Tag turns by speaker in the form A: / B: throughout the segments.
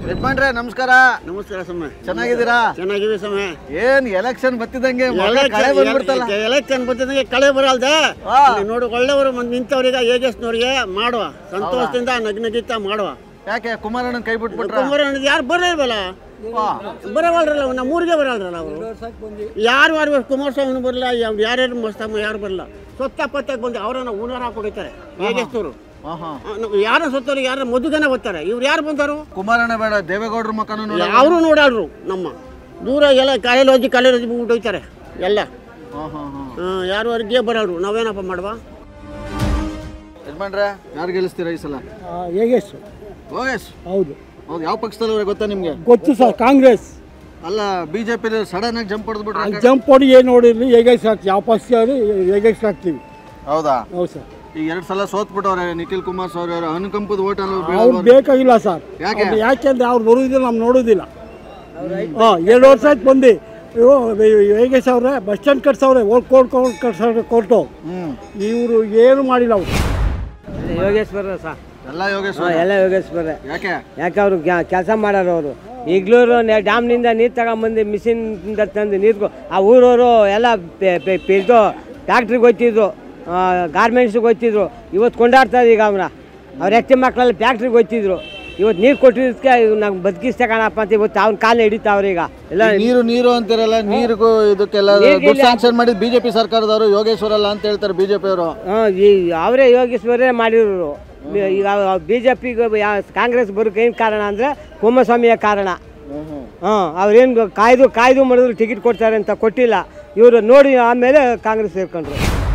A: ಯಜಮಾನ್ರೆ ನಮಸ್ಕಾರ
B: ನಮಸ್ಕಾರ ಸಮಯ
A: ಚೆನ್ನಾಗಿದ್ದೀರಾ
B: ಚೆನ್ನಾಗಿವೆ ಸಮಯ
A: ಏನ್ ಎಲೆಕ್ಷನ್ ಬತ್ತಿದಂಗೆ ಮೊಳ ಕಳೆ ಬಂದ್ಬಿಡ್ತಲ್ಲ
B: ಎಲೆಕ್ಷನ್ ಬಂದಿದ್ದಂಗೆ ಕಳೆ ಬರಲ್ದೆ
A: ಹಾ.
B: ಇಲ್ಲಿ ನೋಡು ಒಳ್ಳೆಯವರು ಮಂದಿ ನಿಂತವ್ರಿಗೆ ಏಜಸ್ನವ್ರಿಗೆ ಮಾಡುವ ಸಂತೋಷದಿಂದ ನಗ್ನಗಿತ್ತ ಮಾಡುವ
A: ಯಾಕೆ ಕುಮಾರಣ್ಣನ್ ಕೈ ಬಿಟ್ಬಿಟ್ರ
B: ಕುಮಾರಣ್ಣ ಯಾರು ಬರಲ್ವಲ್ಲ ಬರವಲ್ರಲ್ಲ ನಮ್ಮ ಊರಿಗೆ ಬರಲ್ರಲ್ಲ ಅವರು ಯಾರು ಯಾರು ಕುಮಾರಸ್ವಾಮಿ ಬರಲ್ಲ ಯಾರ್ಯಾರು ಮಸ್ತಮ್ಮ ಯಾರು ಬರಲ್ಲ ಸೊತ್ತ ಪತ್ತಕ್ಕೆ ಬಂದು ಅವರನ್ನ ಊನರ್ ಹಾಕೊಡಿತಾರೆ ಏಜಸ್ನವರು ಯಾರ ಸೊತ್ತವ್ರಿಗೆ ಯಾರ ಮದುಗನ ಬರ್ತಾರೆ ಇವ್ರು ಯಾರು ಬಂದರು
A: ಕುಮಾರಣ್ಣ ಬೇಡ ದೇವೇಗೌಡರ ಮಕ್ಕನು ನೋಡಿ
B: ಯಾರು ನೋಡಲ್ರು ನಮ್ಮ ದೂರ ಎಲ್ಲ ಕಾಲೇಜ್ ಹೋಗಿ ಕಾಲೇಜ್ ಹೋಗಿ ಬಿಟ್ಟು ಹೋಗ್ತಾರೆ ಎಲ್ಲ ಆ, ಯಾರು ಅವ್ರಿಗೆ ಬರಲ್ರು ನಾವೇನಪ್ಪ ಮಾಡುವ
A: ಯಜಮಾನ್ರೆ ಯಾರು ಗೆಲ್ಲಿಸ್ತೀರಾ ಈ ಸಲ
C: ಹೇಗೆಸ್
A: ಓಎಸ್
C: ಹೌದು
A: ಹೌದು ಯಾವ ಪಕ್ಷದಲ್ಲವ್ರೆ ಗೊತ್ತಾ ನಿಮ್ಗೆ
C: ಗೊತ್ತು ಸರ್ ಕಾಂಗ್ರೆಸ್
A: ಅಲ್ಲ ಬಿಜೆಪಿ ಸಡನ್ ಆಗಿ ಜಂಪ್ ಹೊಡೆದ್ಬಿಟ್ರೆ
C: ಅಲ್ಲಿ ಜಂಪ್ ಹೊಡಿ ಏನು ನೋಡಿರ್ಲಿ ಹೇಗೆಸ್ ಹಾಕ್ತೀವಿ ಯಾವ ಪಕ್ಷ ಹೇಗೆಸ್ ಹಾಕ್ತೀವಿ
A: ಹೌದಾ
C: ಹೌದು ಸರ್
A: ಈಗ ಎರಡ್ ಸಲ ಸೋತ್ಬಿಟ್ಟವ್ರೆ ನಿಖಿಲ್ ಕುಮಾರಸ್ವಾಮಿ ಅವರು ಅನುಕಂಪದ ಓಟ್ ಅನ್ನು
C: ಅವ್ರು ಬೇಕಾಗಿಲ್ಲ ಸರ್
A: ಯಾಕೆ?
C: ಅವ್ರು ಯಾಕೆಂದ್ರೆ ಅವ್ರು ಬರುವುದಿಲ್ಲ ನಾವು ನೋಡೋದಿಲ್ಲ ಹಾಂ ಎರಡು ವರ್ಷ ಆಯ್ತು ಬಂದು ಇವು ಹೇಗೆಸ್ ಅವ್ರೆ ಬಸ್ ಸ್ಟ್ಯಾಂಡ್ ಕಟ್ಸವ್ರೆ ಓಟ್ ಕೋರ್ಟ್ ಕೋರ್ಟ್ ಕಟ್ಸವ್ರೆ ಕೋರ್ಟು
A: ಹ್ಮ್
C: ಇವರು ಏನು ಮಾಡಿಲ್ಲ ಅವರು
D: ಯೋಗೇಶ್ವರ ಸಹ
A: ಎಲ್ಲ ಯೋಗೇಶ್
D: ಎಲ್ಲ ಯೋಗೇಶ್ವರ
A: ಯಾಕೆ
D: ಯಾಕೆ ಅವರು ಕೆಲಸ ಮಾಡೋರು ಅವರು ಈಗಲೂ ಡ್ಯಾಮ್ನಿಂದ ನೀರು ತಗೊಂಬಂದು ಮಿಷಿನ್ನಿಂದ ತಂದು ನೀರು ಆ ಊರವರು ಎಲ್ಲ ಪೆ- ಪೆ- ಪೆ- ಇದು ಫ್ಯಾಕ್ಟ್ರಿಗೆ ಹೋಗ್ತಿದ್ರು ಗಾರ್ಮೆಂಟ್ಸ್ಗೆ ಹೋಗ್ತಿದ್ರು ಇವತ್ತು ಕೊಂಡಾಡ್ತಾರೆ ಈಗ ಅವನ ಅವ್ರ ಎತ್ತಿ ಮಕ್ಕಳೆಲ್ಲ ಫ್ಯಾಕ್ಟ್ರಿಗೆ ಹೋಗ್ತಿದ್ರು ಇವತ್ತು ನೀರು ಕೊಟ್ಟಿದ್ದಕ್ಕೆ ನಂಗೆ ಬದುಕಿಸ್ತೆ ಕಾಣಪ್ಪ ಅಂತ ಇವತ್ತು ಅವ್ನ ಕಾಲನ್ನ ಹಿಡಿತಾವ್ರೆ ಈಗ ಎಲ್ಲ
A: ನೀರು ನೀರು ಅಂತಿರಲ್ಲ ನೀರಿಗೂ ಇದಕ್ಕೆಲ್ಲ
D: ನೀರಿಗಿಲ್ಲ.
A: ದುಡ್ಡು ಸ್ಯಾಂಕ್ಷನ್ ಮಾಡಿದ್ ಬಿಜೆಪಿ ಸರ್ಕಾರದವರು ಯೋಗೇಶ್ವರ ಅಲ್ಲ ಅಂತ ಹೇಳ್ತಾರೆ ಬಿಜೆಪಿ ಅವರು
D: ಹಾಂ ಈ ಅವರೇ ಯೋಗೇಶ್ವರೇ ಮಾಡಿರೋರು ಈಗ ಬಿ ಜೆ ಪಿಗೆ ಕಾಂಗ್ರೆಸ್ ಬರೋಕೆ ಏನು ಕಾರಣ ಅಂದರೆ ಕುಮಾರಸ್ವಾಮಿಯ ಕಾರಣ ಹಾಂ ಅವ್ರೇನು ಕಾಯ್ದು ಕಾಯ್ದು ಮಾಡಿದ್ರು ಟಿಕೆಟ್ ಕೊಡ್ತಾರೆ ಅಂತ ಕೊಟ್ಟಿಲ್ಲ ಇವರು ನೋಡಿ ಆಮೇಲೆ ಕಾಂಗ್ರೆಸ್ ಸೇರ್ಕೊಂಡ್ರು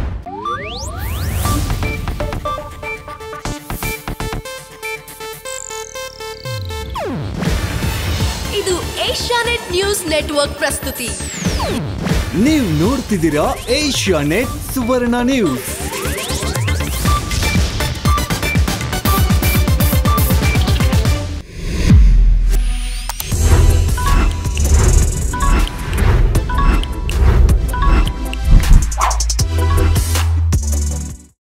E: ಇದು ಏಷ್ಯಾನೆಟ್ ನ್ಯೂಸ್ ನೆಟ್ವರ್ಕ್ ಪ್ರಸ್ತುತಿ
F: ನೀವು ನೋಡ್ತಿದ್ದೀರಾ ಏಷ್ಯಾ ನೆಟ್ ಸುವರ್ಣ ನ್ಯೂಸ್